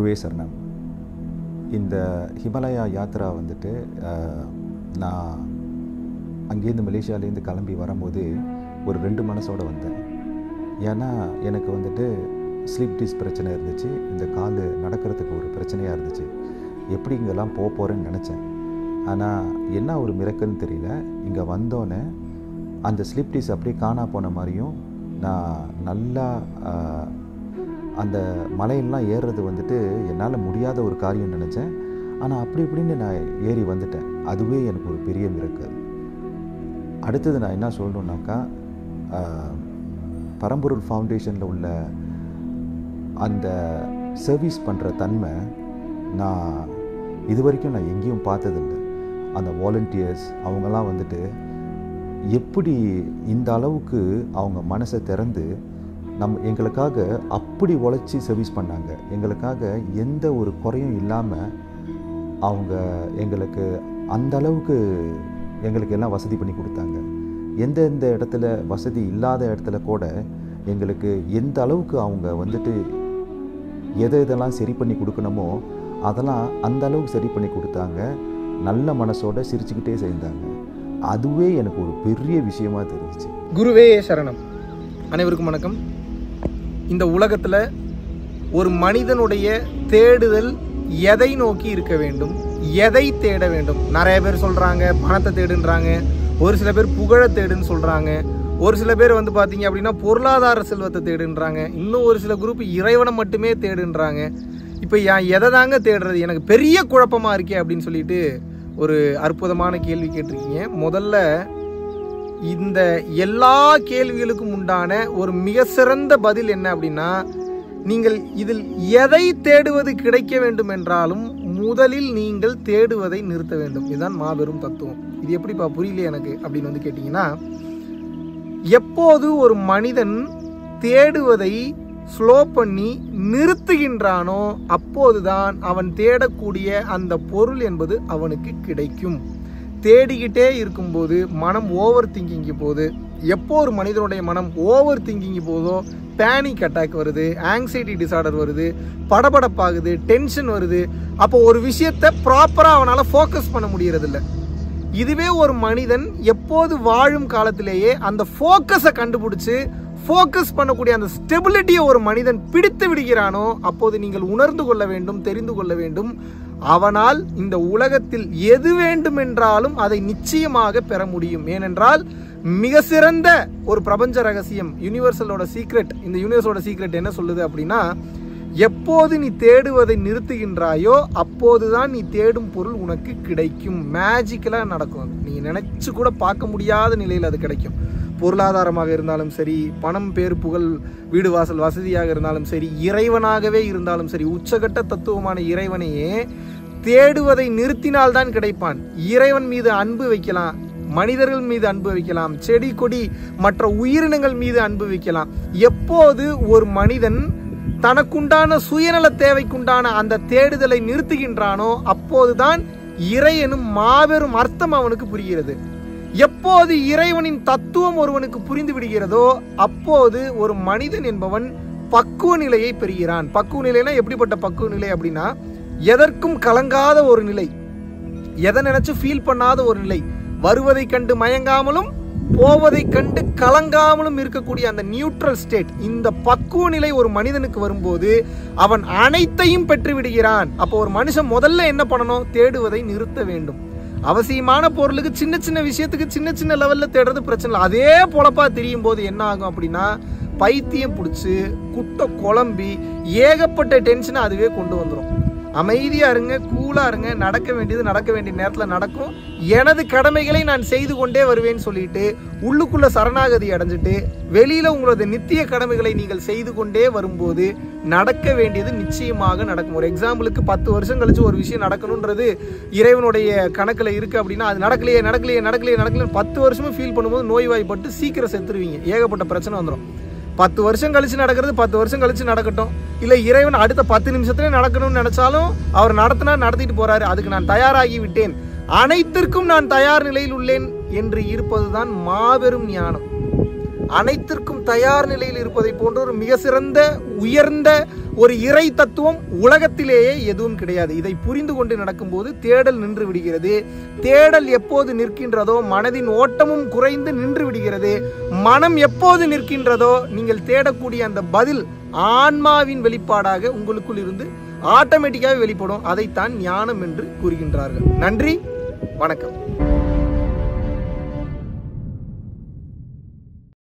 குருவே சரணம் இந்த ஹிமாலயா யாத்ரா வந்துட்டு அஹ், நான் அங்கேருந்து மலேசியாலேருந்து கிளம்பி வரும்போது ஒரு ரெண்டு மனசோட வந்தேன் ஏன்னா எனக்கு வந்துட்டு ஸ்லீப் டிஸ் பிரச்சனை இருந்துச்சு இந்த கால் நடக்கிறதுக்கு ஒரு பிரச்சனையாக இருந்துச்சு எப்படி இங்கெல்லாம் போக போகிறேன்னு நினச்சேன் ஆனால் என்ன ஒரு மிரக்கல்னு தெரியல இங்கே வந்தோன்னே அந்த ஸ்லீப் டிஸ் அப்படியே காணா போன மாதிரியும் நான் நல்லா ஆஹ், அந்த மலையெல்லாம் ஏறுறது வந்துட்டு என்னால் முடியாத ஒரு காரியம் நினச்சேன் ஆனால் அப்படி இப்படின்னு நான் ஏறி வந்துட்டேன் அதுவே எனக்கு ஒரு பெரிய மிரக்கல் அடுத்தது நான் என்ன சொல்லணுன்னாக்கா ஆஹ், பரம்பொருள் ஃபவுண்டேஷனில் உள்ள அந்த சர்வீஸ் பண்ணுற தன்மை நான் இது வரைக்கும் நான் எங்கேயும் பார்த்ததில்லை அந்த வாலண்டியர்ஸ் அவங்கெல்லாம் வந்துட்டு எப்படி இந்த அளவுக்கு அவங்க மனசை திறந்து நம்ம எங்களுக்காக அப்படி உழைச்சி சர்வீஸ் பண்ணாங்க எங்களுக்காக எந்த ஒரு குறையும் இல்லாமல் அவங்க எங்களுக்கு அந்த அளவுக்கு எங்களுக்கு எல்லாம் வசதி பண்ணி கொடுத்தாங்க எந்தெந்த இடத்துல வசதி இல்லாத இடத்துல கூட எங்களுக்கு எந்த அளவுக்கு அவங்க வந்துட்டு எதை எதெல்லாம் சரி பண்ணி கொடுக்கணுமோ அதெல்லாம் அந்த அளவுக்கு சரி பண்ணி கொடுத்தாங்க நல்ல மனசோட சிரிச்சுக்கிட்டே செய்தாங்க அதுவே எனக்கு ஒரு பெரிய விஷயமா தெரிஞ்சிச்சு குருவே சரணம் அனைவருக்கும் வணக்கம் இந்த உலகத்தில் ஒரு மனிதனுடைய தேடுதல் எதை நோக்கி இருக்க வேண்டும் எதை தேட வேண்டும் நிறைய பேர் சொல்கிறாங்க பணத்தை தேடுன்றாங்க ஒரு சில பேர் புகழை தேடுன்னு சொல்கிறாங்க ஒரு சில பேர் வந்து பார்த்தீங்க அப்படின்னா பொருளாதார செல்வத்தை தேடுன்றாங்க இன்னும் ஒரு சில குரூப் இறைவனை மட்டுமே தேடுன்றாங்க இப்போ ஏன் எதை தாங்க தேடுறது எனக்கு பெரிய குழப்பமாக இருக்கே அப்படின்னு சொல்லிட்டு ஒரு அற்புதமான கேள்வி கேட்டிருக்கீங்க முதல்ல இந்த எல்லா கேள்விகளுக்கும் உண்டான ஒரு மிக சிறந்த பதில் என்ன அப்படின்னா நீங்கள் இதில் எதை தேடுவது கிடைக்க வேண்டும் என்றாலும் முதலில் நீங்கள் தேடுவதை நிறுத்த வேண்டும் இதுதான் மாபெரும் தத்துவம் இது எப்படிப்பா புரியல எனக்கு அப்படின்னு வந்து கேட்டிங்கன்னா எப்போது ஒரு மனிதன் தேடுவதை ஸ்லோ பண்ணி நிறுத்துகின்றானோ அப்போதுதான் அவன் தேடக்கூடிய அந்த பொருள் என்பது அவனுக்கு கிடைக்கும் தேடிக்கிட்டே இருக்கும்போது மனம் ஓவர் திங்கிங்கு போது எப்போ ஒரு மனிதனுடைய மனம் ஓவர் திங்கிங்கு போதோ பேனிக் அட்டாக் வருது ஆங்ஸைட்டி டிசார்டர் வருது படபடப்பாகுது டென்ஷன் வருது அப்போ ஒரு விஷயத்தை ப்ராப்பராக அவனால் ஃபோக்கஸ் பண்ண முடியறதில்ல இதுவே ஒரு மனிதன் எப்போது வாழும் காலத்திலேயே அந்த ஃபோக்கஸை கண்டுபிடிச்சு ஃபோக்கஸ் பண்ணக்கூடிய அந்த ஸ்டெபிலிட்டியை ஒரு மனிதன் பிடித்து விடுகிறானோ அப்போது நீங்கள் உணர்ந்து கொள்ள வேண்டும் தெரிந்து கொள்ள வேண்டும் அவனால் இந்த உலகத்தில் எது வேண்டுமென்றாலும் அதை நிச்சயமாக பெற முடியும் ஏனென்றால் மிக சிறந்த ஒரு பிரபஞ்ச ரகசியம் யூனிவர்சலோட சீக்ரெட் இந்த யூனிவர்ஸோட சீக்ரெட் என்ன சொல்லுது அப்படின்னா எப்போது நீ தேடுவதை நிறுத்துகின்றாயோ அப்போதுதான் நீ தேடும் பொருள் உனக்கு கிடைக்கும் மேஜிக்கலாக நடக்கும் அது. நீ நினைச்சு கூட பார்க்க முடியாத நிலையில் அது கிடைக்கும் பொருளாதாரமாக இருந்தாலும் சரி பணம் பேர் புகழ் வீடு வாசல் வசதியாக இருந்தாலும் சரி இறைவனாகவே இருந்தாலும் சரி உச்சகட்ட தத்துவமான இறைவனையே தேடுவதை நிறுத்தினால்தான் கிடைப்பான் இறைவன் மீது அன்பு வைக்கலாம் மனிதர்கள் மீது அன்பு வைக்கலாம் செடி கொடி மற்ற உயிரினங்கள் மீது அன்பு வைக்கலாம் எப்போது ஒரு மனிதன் தனக்குண்டான சுயநல தேவைக்குண்டான அந்த தேடுதலை நிறுத்துகின்றானோ அப்போதுதான் இறை எனும் மாபெரும் அர்த்தம் அவனுக்கு புரிகிறது எப்போது இறைவனின் தத்துவம் ஒருவனுக்கு புரிந்து விடுகிறதோ அப்போது ஒரு மனிதன் என்பவன் பக்குவ நிலையை பெறுகிறான் பக்குவ நிலைனா எப்படிப்பட்ட பக்குவ நிலை அப்படின்னா எதற்கும் கலங்காத ஒரு நிலை எதை நினைச்சு ஃபீல் பண்ணாத ஒரு நிலை வருவதை கண்டு மயங்காமலும் போவதை கண்டு கலங்காமலும் இருக்கக்கூடிய அந்த நியூட்ரல் ஸ்டேட் இந்த பக்குவ நிலை ஒரு மனிதனுக்கு வரும்போது அவன் அனைத்தையும் பெற்று விடுகிறான் அப்போ ஒரு மனுஷன் முதல்ல என்ன பண்ணணும் தேடுவதை நிறுத்த வேண்டும் அவசியமான பொருளுக்கு சின்ன சின்ன விஷயத்துக்கு சின்ன சின்ன லெவல்ல தேடுறது பிரச்சனை இல்லை அதே பொழப்பா தெரியும் போது என்ன ஆகும் அப்படின்னா பைத்தியம் பிடிச்சி குட்டை குழம்பி ஏகப்பட்ட டென்ஷனை அதுவே கொண்டு வந்துடும் அமைதியா இருங்க கூலா இருங்க நடக்க வேண்டியது நடக்க வேண்டிய நேரத்துல நடக்கும் எனது கடமைகளை நான் செய்து கொண்டே வருவேன்னு சொல்லிட்டு உள்ளுக்குள்ள சரணாகதி அடைஞ்சிட்டு வெளியில உங்களது நித்திய கடமைகளை நீங்கள் செய்து கொண்டே வரும்போது நடக்க வேண்டியது நிச்சயமாக நடக்கும் ஒரு எக்ஸாம்பிளுக்கு பத்து வருஷம் கழிச்சு ஒரு விஷயம் நடக்கணுன்றது இறைவனுடைய கணக்குல இருக்கு அப்படின்னா அது நடக்கலையே நடக்கலையே நடக்கலையே நடக்கலையே பத்து வருஷமும் ஃபீல் பண்ணும்போது நோய்வாய்ப்பட்டு சீக்கிரம் செத்துருவீங்க ஏகப்பட்ட பிரச்சனை வந்துடும் பத்து வருஷம் கழிச்சு நடக்கிறது பத்து வருஷம் கழிச்சு நடக்கட்டும் இல்லை இறைவன் அடுத்த பத்து நிமிஷத்துல நடக்கணும்னு நினைச்சாலும் அவர் நடத்தினா நடத்திட்டு போறாரு அதுக்கு நான் தயாராகி விட்டேன் அனைத்திற்கும் நான் தயார் நிலையில் உள்ளேன் என்று இருப்பதுதான் மாபெரும் ஞானம் அனைத்திற்கும் தயார் நிலையில் இருப்பதை போன்ற ஒரு மிக சிறந்த உயர்ந்த ஒரு இறை தத்துவம் உலகத்திலேயே எதுவும் கிடையாது இதை புரிந்து கொண்டு நடக்கும்போது தேடல் நின்று விடுகிறது தேடல் எப்போது நிற்கின்றதோ மனதின் ஓட்டமும் குறைந்து நின்று விடுகிறது மனம் எப்போது நிற்கின்றதோ நீங்கள் தேடக்கூடிய அந்த பதில் ஆன்மாவின் வெளிப்பாடாக உங்களுக்குள் இருந்து ஆட்டோமேட்டிக்காக வெளிப்படும் அதைத்தான் ஞானம் என்று கூறுகின்றார்கள் நன்றி வணக்கம்